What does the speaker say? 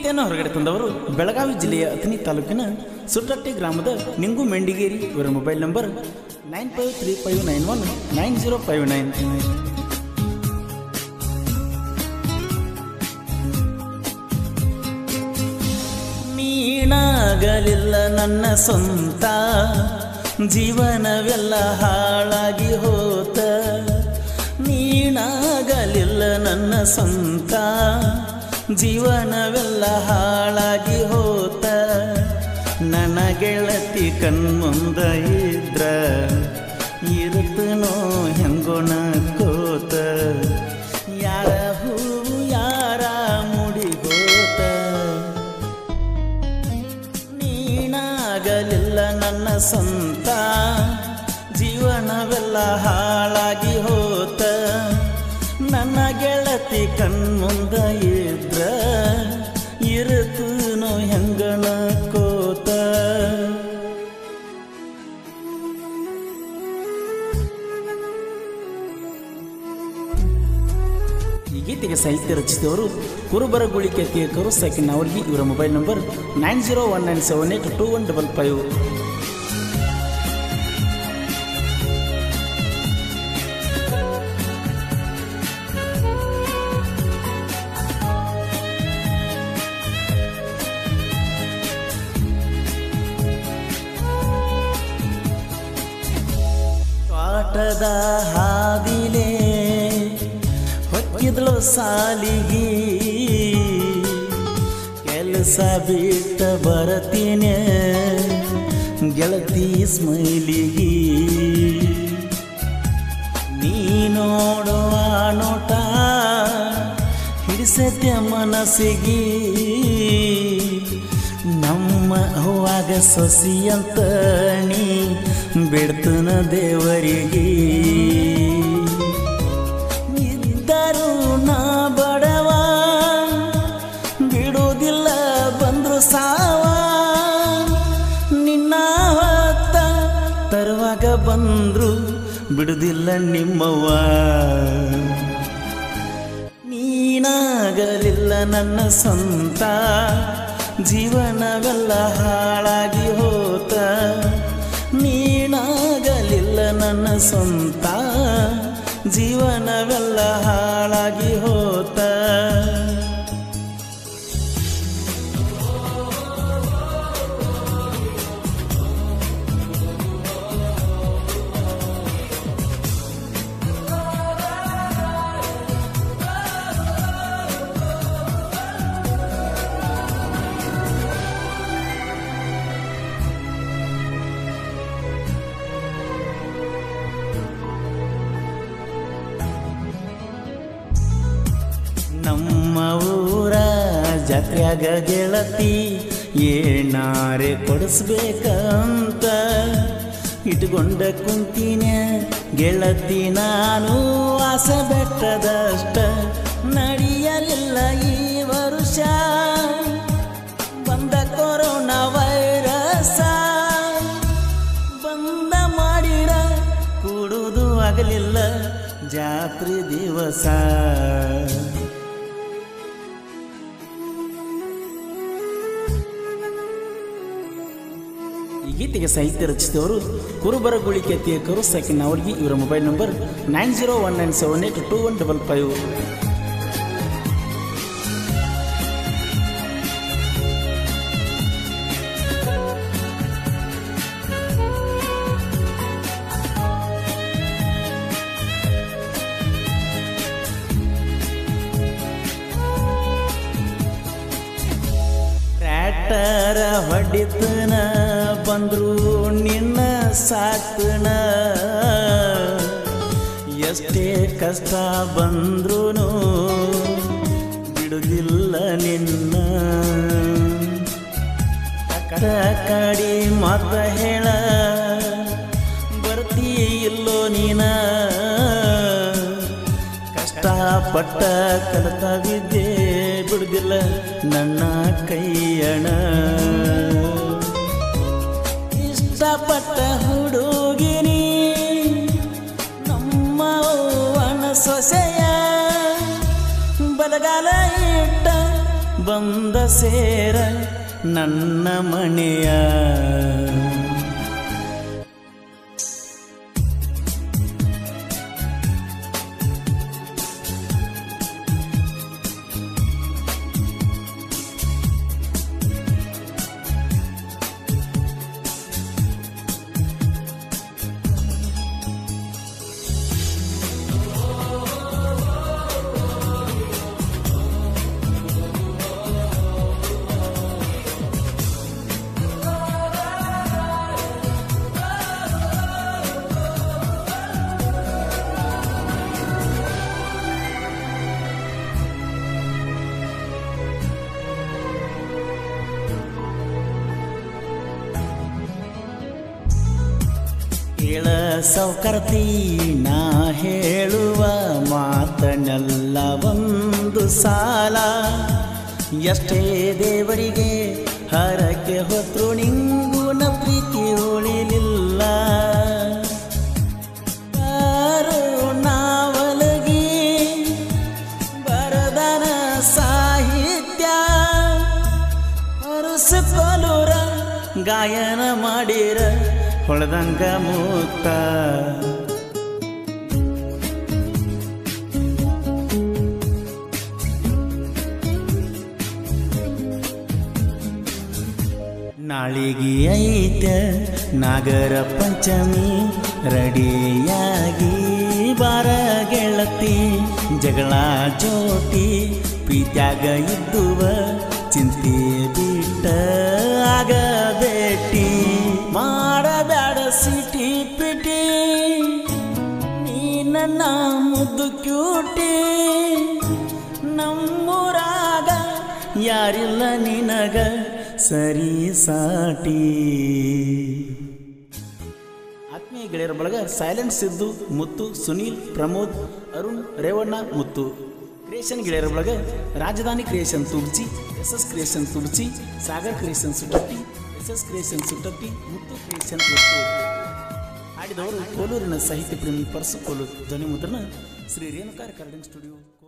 ಗೀತೆಯನ್ನು ಹೊರಗಡೆ ತಂದವರು ಬೆಳಗಾವಿ ಜಿಲ್ಲೆಯ ಅಥಣಿ ತಾಲೂಕಿನ ಸುಟ್ಟಟ್ಟಿ ಗ್ರಾಮದ ನಿಂಗು ಮೆಂಡಿಗೇರಿ ಇವರ mobile number nine five three five nine one nine zero five nine ನೀನಾಗಲಿಲ್ಲ ನನ್ನ ಸ್ವಂತ ಜೀವನವೆಲ್ಲ ಹಾಳಾಗಿ ಹೋತ ನೀನಾಗಲಿಲ್ಲ ನನ್ನ ಸ್ವಂತ ಜೀವನವೆಲ್ಲ ಹಾಳಾಗಿ ಹೋತ ನನ್ನ ಗೆಳತಿ ಕಣ್ಮುಂದ ಇದ್ರ ಇರುತ್ತನೋ ಹೆಂಗೋಣ ಕೋತ ಯಾರ ಹೂ ಯಾರ ಮುಡಿಗೋತ ನೀನಾಗಲಿಲ್ಲ ನನ್ನ ಸ್ವಂತ ಜೀವನವೆಲ್ಲ ಹಾಳಾಗಿ ಹೋತ ನನ್ನ ಗೆಳತಿ ಕಣ್ಮುಂದ ಇದ್ರ ಇರುತ್ತನೋ ಹೆಂಗಣ ಕೋತ ಈ ಗೀತೆಗೆ ಸಾಹಿತ್ಯ ರಚಿಸಿದವರು ಕುರುಬರಗುಳಿಕೆ ಕೇಕರು ಸೆಕೆಂಡ್ ಅವರಿಗೆ ಇವರ mobile number nine zero one nine seven eight two one double five ತೋಟದ ಹಾದಿಲೆ ಹೊಕ್ಕಿದ್ಳು ಸಾಲಿಗಿ ಕೆಲಸ ಬಿಟ್ಟ ಬರತೀನಿ ಗೆಳತಿ ಸ್ಮೈಲಿಗಿ ನೀ ನೋಡುವ ನೋಟ ಹಿಡಿಸತ್ಯ ಮನಸ್ಸಿಗೆ ನಮ್ಮ ಅವ್ವಾಗ ಸೊಸಿ ಅಂತ ನೀ ಬಿಡ್ತನ ದೇವರಿಗೆ ಇದ್ದರು ನಾ ಬಡವ ಬಿಡುವುದಿಲ್ಲ ಬಂದ್ರು ಸಾವ ನಿನ್ನ ಹೊತ್ತ ತರುವಾಗ ಬಂದ್ರು ಬಿಡುವುದಿಲ್ಲ ನಿಮ್ಮವ್ವ ನೀನಾಗಲಿಲ್ಲ ನನ್ನ ಸ್ವಂತ ಜೀವನವೆಲ್ಲ ಹಾಳಾಗಿ ಹೋತ ನೀನಾಗಲಿಲ್ಲ ನನ್ನ ಸ್ವಂತ ಜೀವನವೆಲ್ಲ ಹಾಳಾಗಿ ಹೋತ ನಮ್ಮ ಊರ ಜಾತ್ರ್ಯಾಗ ಗೆಳತಿ ಏನಾರೆ ಕೊಡಿಸ್ಬೇಕಂತ ಇಟ್ಕೊಂಡ ಕುಂತಿನ ಗೆಳತಿ ನಾನು ಆಸ ಬೆಟ್ಟದಷ್ಟ ನಡೆಯಲಿಲ್ಲ ಈ ವರ್ಷ ಬಂದ ಕೊರೋನಾ ವೈರಸ ಬಂದ ಮಾಡಿರ ಕೂಡುವುದು ಆಗಲಿಲ್ಲ ಜಾತ್ರೆ ದಿವಸ ಈ ಗೀತೆಗೆ ಸಾಹಿತ್ಯ ರಚಿಸಿದವರು ಕುರುಬರಗುಳಿಕೆ ತೇಕರು ಸೆಕೆಂಡ್ ಅವರಿಗೆ ಇವರ mobile number nine zero one nine seven eight two one double five ಟ್ರ್ಯಾಕ್ಟರ ಹೊಡಿತನ ಬಂದ್ರು ನಿನ್ನ ಸಾಕ್ತನ ಎಷ್ಟೇ ಕಷ್ಟ ಬಂದ್ರು ಬಿಡುದಿಲ್ಲ ನಿನ್ನ ಕಟ ಕಡಿ ಮಾತ ಹೇಳ ಬರ್ತೀ ಇಲ್ಲೋ ನೀನ ಕಷ್ಟಪಟ್ಟ ಕಲಿತ ವಿದ್ಯೆ ಬಿಡುದಿಲ್ಲ ನನ್ನ ಕೈಯಣ ಇಷ್ಟಪಟ್ಟ ಹುಡುಗಿನಿ ನಮ್ಮ ಅವ್ವನ ಸೊಸೆಯ ಬಲಗಾಲ ಇಟ್ಟ ಬಂದ ಸೇರ ನನ್ನ ಮನೆಯ ಕೇಳ ಸೌಕರ್ತಿ ನಾ ಹೇಳುವ ಮಾತನೆಲ್ಲ ಒಂದು ಸಾಲ ಎಷ್ಟೇ ದೇವರಿಗೆ ಹರಕೆ ಹೊತ್ತು ನಿಂಗುನ ಪ್ರೀತಿ ಉಳಿಲಿಲ್ಲ ನಾವಲಗಿ ಬರದನ ಸಾಹಿತ್ಯ ಅರಸಕೋಲೂರ ಗಾಯನ ಮಾಡಿರ ಹೊಳೆದಂಗ ಮುಕ್ತ ನಾಳಿಗೆ ಐತೆ ನಾಗರ ಪಂಚಮಿ ರೆಡಿಯಾಗಿ ಬಾರ ಗೆಳತಿ ಜಗಳ ಜೋಟಿ ಪ್ರೀತ್ಯಾಗ ಇದ್ದುವ ಚಿಂತೆ ಬಿಟ್ಟ ಆಗ ಭೇಟಿ ಮಾಡಬೇಡ ಸಿಟಿ ಪಿಟಿ ನೀ ನನ್ನ ಮುದ್ದು ಕ್ಯೂಟಿ ನಮ್ಮೂರಾಗ ಯಾರಿಲ್ಲ ನಿನಗ ಸರಿ ಸಾಟಿ ಆತ್ಮೀಯ ಗೆಳೆಯರ ಬಳಗ ಸೈಲೆಂಟ್ ಸಿದ್ದು ಮುತ್ತು ಸುನೀಲ್ ಪ್ರಮೋದ್ ಅರುಣ್ ರೇವಣ್ಣ ಮುತ್ತು ಕ್ರಿಯೇಷನ್ ಗೆಳೆಯರ ಬಳಗ Rajadhani creation Tubchi S S creation Tubchi Sagar creation Sutatti S S creation Sutatti Muttu creation Muttu ಆಡಿದವರು ಕೋಲೂರಿನ ಸಾಹಿತ್ಯ ಪ್ರೇಮಿ ಪರಸು ಕೋಲೂರು ಧ್ವನಿ ಮುದ್ರಣ ಶ್ರೀ ರೇಣುಕಾ ರೆಕಾರ್ಡಿಂಗ್ ಸ್ಟುಡಿಯೋ